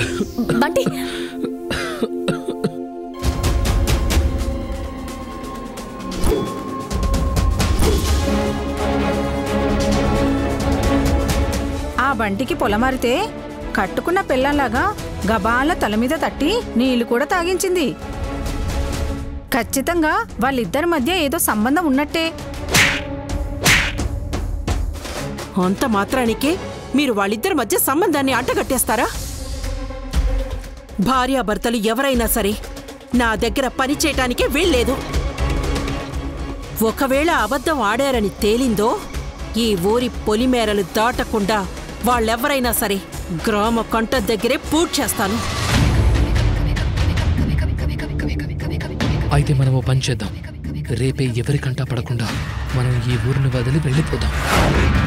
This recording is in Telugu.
బంటి ఆ బంటికి పొలమారితే కట్టుకున్న పిల్లంలాగా గబాల తల మీద తట్టి నీళ్లు కూడా తాగించింది ఖచ్చితంగా వాళ్ళిద్దరి మధ్య ఏదో సంబంధం ఉన్నట్టే అంత మాత్రానికే మీరు వాళ్ళిద్దరి మధ్య సంబంధాన్ని అడ్డగట్టేస్తారా భార్యాభర్తలు ఎవరైనా సరే నా దగ్గర పని చేయటానికే వీల్లేదు ఒకవేళ అబద్ధం ఆడారని తేలిందో ఈ ఊరి పొలిమేరలు దాటకుండా వాళ్ళెవరైనా సరే గ్రామ కంట దగ్గరే పూడ్ చేస్తాను అయితే మనం ఓ పని చేద్దాం రేపే ఎవరి కంటా పడకుండా మనం ఈ ఊరిని వదిలి వెళ్ళిపోదాం